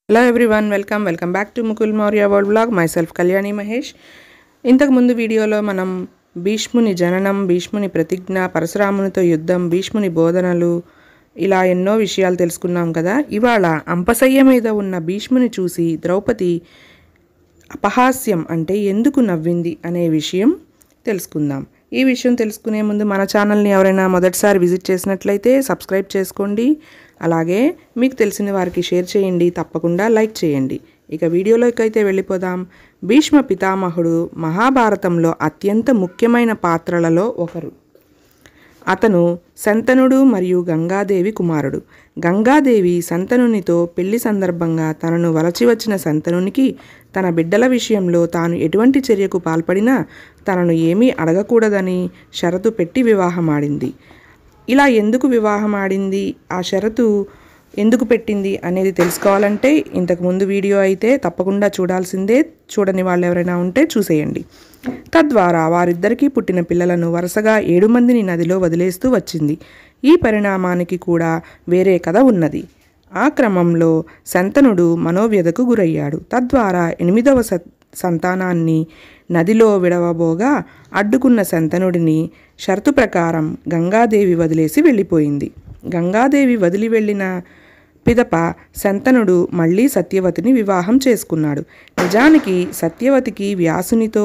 hello everyone welcome welcome back to Mukul Maurya world blog myself Kalyani Mahesh ఇంతకుముందు వీడియోలో మనం భీష్ముని జననం భీష్ముని ప్రతిజ్ఞ పరశురామునితో యుద్ధం భీష్ముని బోధనలు ఇలా ఎన్నో విషయాలు తెలుసుకున్నాం కదా ఇవాళ అంపశయ్య మీద ఉన్న భీష్ముని చూసి ద్రౌపది అపహాస్యం అంటే ఎందుకు నవ్వింది అనే విషయం తెలుసుకుందాం ఈ విషయం తెలుసుకునే ముందు మన ఛానల్ని ఎవరైనా మొదటిసారి విజిట్ చేసినట్లయితే సబ్స్క్రైబ్ చేసుకోండి అలాగే మీకు తెలిసిన వారికి షేర్ చేయండి తప్పకుండా లైక్ చేయండి ఇక వీడియోలోకి అయితే వెళ్ళిపోదాం భీష్మ పితామహుడు మహాభారతంలో అత్యంత ముఖ్యమైన పాత్రలలో ఒకరు అతను శంతనుడు మరియు గంగాదేవి కుమారుడు గంగాదేవి శంతనునితో పెళ్లి సందర్భంగా తనను వలచి వచ్చిన శంతనునికి తన బిడ్డల విషయంలో తాను ఎటువంటి చర్యకు పాల్పడినా తనను ఏమీ అడగకూడదని షరతు పెట్టి వివాహమాడింది ఇలా ఎందుకు వివాహమాడింది ఆ షరతు ఎందుకు పెట్టింది అనేది తెలుసుకోవాలంటే ఇంతకు ముందు వీడియో అయితే తప్పకుండా చూడాల్సిందే చూడని వాళ్ళు ఎవరైనా ఉంటే చూసేయండి తద్వారా వారిద్దరికీ పుట్టిన పిల్లలను వరుసగా ఏడు మందిని నదిలో వదిలేస్తూ వచ్చింది ఈ పరిణామానికి కూడా వేరే కథ ఉన్నది ఆ క్రమంలో శంతనుడు మనోవ్యధకు గురయ్యాడు తద్వారా ఎనిమిదవ స సంతానాన్ని నదిలో విడవబోగా అడ్డుకున్న శంతనుడిని షరతు ప్రకారం గంగాదేవి వదిలేసి వెళ్ళిపోయింది గంగాదేవి వదిలి వెళ్ళిన పిదప శంతనుడు మళ్ళీ సత్యవతిని వివాహం చేసుకున్నాడు నిజానికి సత్యవతికి వ్యాసునితో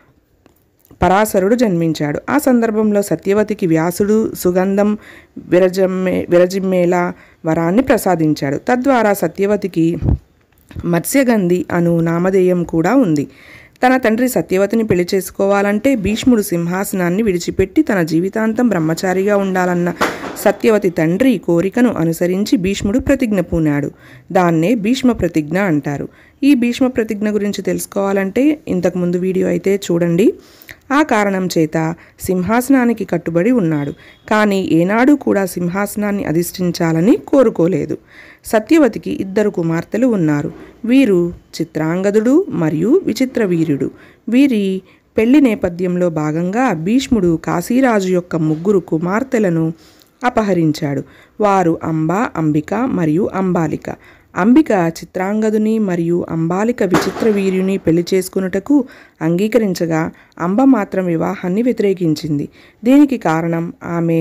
పరాశరుడు జన్మించాడు ఆ సందర్భంలో సత్యవతికి వ్యాసుడు సుగంధం విరజమ్మే విరజిమ్మేలా వరాన్ని ప్రసాదించాడు తద్వారా సత్యవతికి మత్స్యగంధి అను నామధేయం కూడా ఉంది తన తండ్రి సత్యవతిని పెళ్లి చేసుకోవాలంటే భీష్ముడు సింహాసనాన్ని విడిచిపెట్టి తన జీవితాంతం బ్రహ్మచారిగా ఉండాలన్న సత్యవతి తండ్రి కోరికను అనుసరించి భీష్ముడు ప్రతిజ్ఞ పూనాడు దాన్నే భీష్మ ప్రతిజ్ఞ అంటారు ఈ భీష్మ ప్రతిజ్ఞ గురించి తెలుసుకోవాలంటే ఇంతకుముందు వీడియో అయితే చూడండి ఆ కారణం చేత సింహాసనానికి కట్టుబడి ఉన్నాడు కానీ ఏనాడు కూడా సింహాసనాన్ని అధిష్ఠించాలని కోరుకోలేదు సత్యవతికి ఇద్దరు కుమార్తెలు ఉన్నారు వీరు చిత్రాంగదుడు మరియు విచిత్ర వీరుడు వీరి పెళ్లి నేపథ్యంలో భాగంగా భీష్ముడు కాశీరాజు యొక్క ముగ్గురు కుమార్తెలను అపహరించాడు వారు అంబ అంబిక మరియు అంబాలిక అంబిక చిత్రాంగదుని మరియు అంబాలిక విచిత్ర వీర్యుని పెళ్లి చేసుకున్నటకు అంగీకరించగా అంబ మాత్రం వివాహాన్ని వ్యతిరేకించింది దీనికి కారణం ఆమె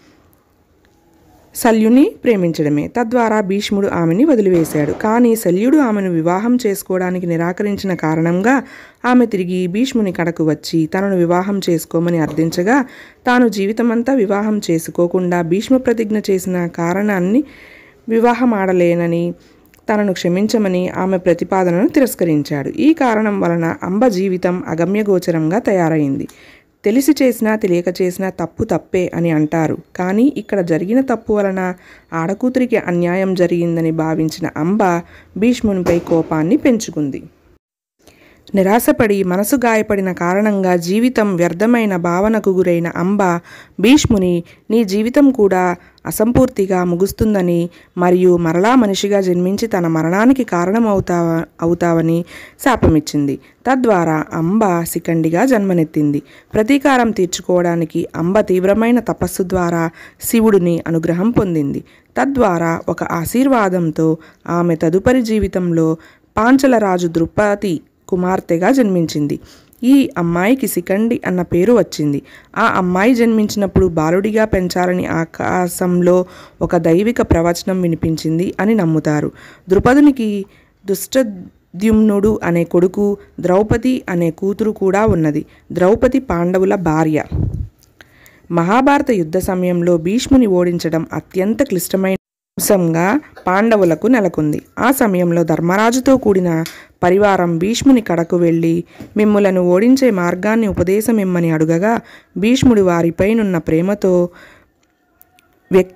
శల్యుని ప్రేమించడమే తద్వారా భీష్ముడు ఆమెని వదిలివేశాడు కానీ శల్యుడు ఆమెను వివాహం చేసుకోవడానికి నిరాకరించిన కారణంగా ఆమె తిరిగి భీష్ముని కడకు వచ్చి తనను వివాహం చేసుకోమని అర్థించగా తాను జీవితమంతా వివాహం చేసుకోకుండా భీష్మ ప్రతిజ్ఞ చేసిన కారణాన్ని వివాహమాడలేనని తనను క్షమించమని ఆమె ప్రతిపాదనను తిరస్కరించాడు ఈ కారణం వలన అంబ జీవితం అగమ్యగోచరంగా తయారైంది తెలిసి చేసినా తెలియక చేసినా తప్పు తప్పే అని అంటారు కానీ ఇక్కడ జరిగిన తప్పు వలన ఆడకూతురికి అన్యాయం జరిగిందని భావించిన అంబ భీష్మునిపై కోపాన్ని పెంచుకుంది నిరాశపడి మనసు గాయపడిన కారణంగా జీవితం వ్యర్థమైన భావనకు గురైన అంబ భీష్ముని నీ జీవితం కూడా అసంపూర్తిగా ముగుస్తుందని మరియు మరలా మనిషిగా జన్మించి తన మరణానికి కారణమవుతా అవుతావని శాపమిచ్చింది తద్వారా అంబ శిఖండిగా జన్మనెత్తింది ప్రతీకారం తీర్చుకోవడానికి అంబ తీవ్రమైన తపస్సు ద్వారా శివుడిని అనుగ్రహం పొందింది తద్వారా ఒక ఆశీర్వాదంతో ఆమె తదుపరి జీవితంలో పాంచలరాజు ద్రుపది కుమార్తెగా జన్మించింది ఈ అమ్మాయికి శిఖండి అన్న పేరు వచ్చింది ఆ అమ్మాయి జన్మించినప్పుడు బాలుడిగా పెంచాలని ఆకాశంలో ఒక దైవిక ప్రవచనం వినిపించింది అని నమ్ముతారు ద్రుపదునికి దుష్టద్యుమ్నుడు అనే కొడుకు ద్రౌపది అనే కూతురు కూడా ఉన్నది ద్రౌపది పాండవుల భార్య మహాభారత యుద్ధ సమయంలో భీష్ముని ఓడించడం అత్యంత క్లిష్టమైన అంశంగా పాండవులకు నెలకొంది ఆ సమయంలో ధర్మరాజుతో కూడిన పరివారం భీష్ముని కడకు వెళ్ళి మిమ్ములను ఓడించే మార్గాన్ని ఉపదేశమిమ్మని అడుగగా భీష్ముడు వారిపైనున్న ప్రేమతో వ్యక్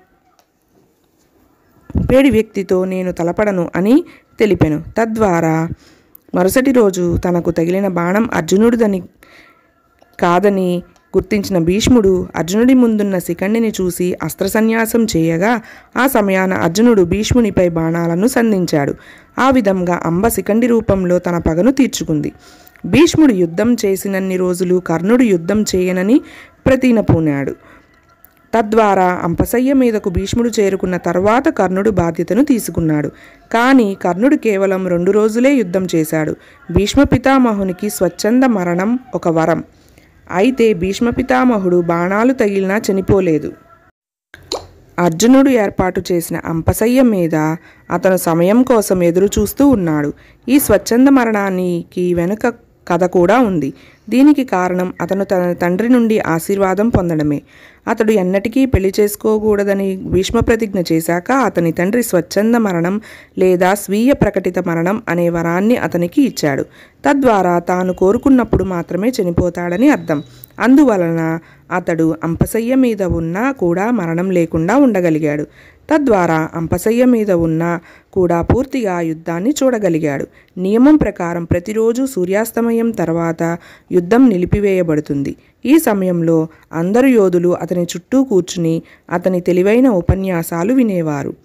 పేడి వ్యక్తితో నేను తలపడను అని తెలిపెను తద్వారా మరుసటి రోజు తనకు తగిలిన బాణం అర్జునుడిదని కాదని గుర్తించిన భీష్ముడు అర్జునుడి ముందున్న శిఖండిని చూసి అస్త్రసన్యాసం చేయగా ఆ సమయాన అర్జునుడు భీష్మునిపై బాణాలను సంధించాడు ఆ విధంగా అంబ శిఖండి రూపంలో తన పగను తీర్చుకుంది భీష్ముడు యుద్ధం చేసినన్ని రోజులు కర్ణుడు యుద్ధం చేయనని ప్రతిన పూనాడు తద్వారా అంపశయ్య మీదకు భీష్ముడు చేరుకున్న తర్వాత కర్ణుడు బాధ్యతను తీసుకున్నాడు కానీ కర్ణుడు కేవలం రెండు రోజులే యుద్ధం చేశాడు భీష్మ పితామహునికి స్వచ్ఛంద మరణం ఒక వరం అయితే భీష్మ పితామహుడు బాణాలు తగిలినా చనిపోలేదు అర్జునుడు ఏర్పాటు చేసిన అంపశయ్య మీద అతను సమయం కోసం ఎదురు చూస్తూ ఉన్నాడు ఈ స్వచ్ఛంద మరణానికి వెనుక కథ కూడా ఉంది దీనికి కారణం అతను తన తండ్రి నుండి ఆశీర్వాదం పొందడమే అతడు ఎన్నటికీ పెళ్లి చేసుకోకూడదని భీష్మ ప్రతిజ్ఞ చేశాక అతని తండ్రి స్వచ్ఛంద మరణం లేదా స్వీయ ప్రకటిత మరణం అనే వరాన్ని అతనికి ఇచ్చాడు తద్వారా తాను కోరుకున్నప్పుడు మాత్రమే చనిపోతాడని అర్థం అందువలన అతడు అంపశయ్య మీద ఉన్నా కూడా మరణం లేకుండా ఉండగలిగాడు తద్వారా అంపశయ్య మీద ఉన్నా కూడా పూర్తిగా యుద్ధాన్ని చూడగలిగాడు నియమం ప్రకారం ప్రతిరోజు సూర్యాస్తమయం తర్వాత యుద్ధం నిలిపివేయబడుతుంది ఈ సమయంలో అందరు యోధులు అతని చుట్టూ కూర్చుని అతని తెలివైన ఉపన్యాసాలు వినేవారు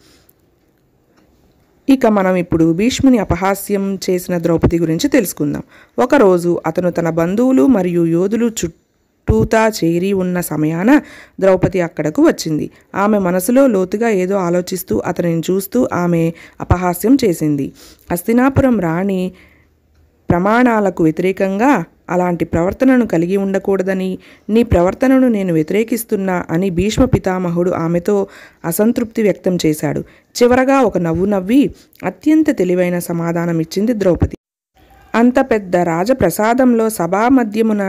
ఇక మనం ఇప్పుడు భీష్ముని అపహాస్యం చేసిన ద్రౌపది గురించి తెలుసుకుందాం ఒకరోజు అతను తన బంధువులు మరియు యోధులు చుట్టూతా చేరి ఉన్న సమయాన ద్రౌపది అక్కడకు వచ్చింది ఆమె మనసులో లోతుగా ఏదో ఆలోచిస్తూ అతనిని చూస్తూ ఆమె అపహాస్యం చేసింది హస్తినాపురం రాణి ప్రమాణాలకు వ్యతిరేకంగా అలాంటి ప్రవర్తనను కలిగి ఉండకూడదని నీ ప్రవర్తనను నేను వ్యతిరేకిస్తున్నా అని భీష్మ పితామహుడు ఆమెతో అసంతృప్తి వ్యక్తం చేశాడు చివరగా ఒక నవ్వు నవ్వి అత్యంత తెలివైన సమాధానం ఇచ్చింది ద్రౌపది అంత పెద్ద రాజప్రసాదంలో సభా మధ్యమున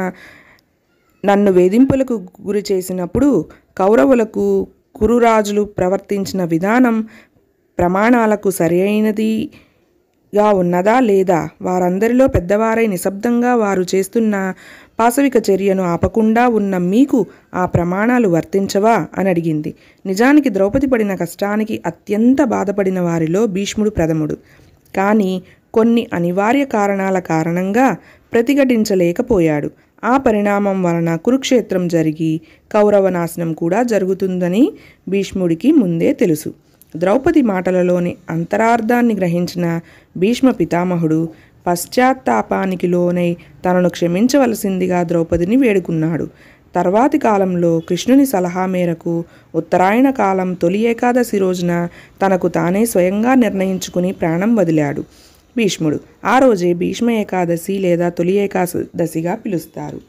నన్ను వేధింపులకు గురి చేసినప్పుడు కౌరవులకు కురురాజులు ప్రవర్తించిన విధానం ప్రమాణాలకు సరైనది గా ఉన్నదా లేదా వారందరిలో పెద్దవారై నిశ్శబ్దంగా వారు చేస్తున్న పాశవిక చర్యను ఆపకుండా ఉన్న మీకు ఆ ప్రమాణాలు వర్తించవా అని అడిగింది నిజానికి ద్రౌపది పడిన కష్టానికి అత్యంత బాధపడిన వారిలో భీష్ముడు ప్రథముడు కానీ కొన్ని అనివార్య కారణాల కారణంగా ప్రతిఘటించలేకపోయాడు ఆ పరిణామం వలన కురుక్షేత్రం జరిగి కౌరవ నాశనం కూడా జరుగుతుందని భీష్ముడికి ముందే తెలుసు ద్రౌపది మాటలలోని అంతరార్థాన్ని గ్రహించిన భీష్మ పితామహుడు పశ్చాత్తాపానికి లోనై తనను క్షమించవలసిందిగా ద్రౌపదిని వేడుకున్నాడు తర్వాతి కాలంలో కృష్ణుని సలహా మేరకు ఉత్తరాయణ కాలం తొలి ఏకాదశి రోజున తనకు తానే స్వయంగా నిర్ణయించుకుని ప్రాణం వదిలాడు భీష్ముడు ఆ రోజే భీష్మ ఏకాదశి లేదా తొలి ఏకాదశిగా పిలుస్తారు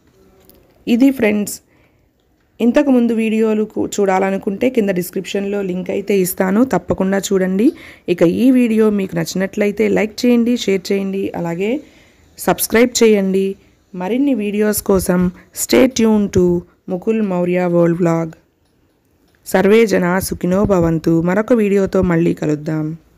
ఇది ఫ్రెండ్స్ ఇంతకుముందు వీడియోలు కు- చూడాలనుకుంటే కింద డిస్క్రిప్షన్లో లింక్ అయితే ఇస్తాను తప్పకుండా చూడండి ఇక ఈ వీడియో మీకు నచ్చినట్లయితే లైక్ చేయండి షేర్ చేయండి అలాగే సబ్స్క్రైబ్ చేయండి మరిన్ని వీడియోస్ కోసం stay tune to Mukul Maurya world vlog సర్వే జన సుఖినో భవంతు మరొక వీడియోతో మళ్ళీ కలుద్దాం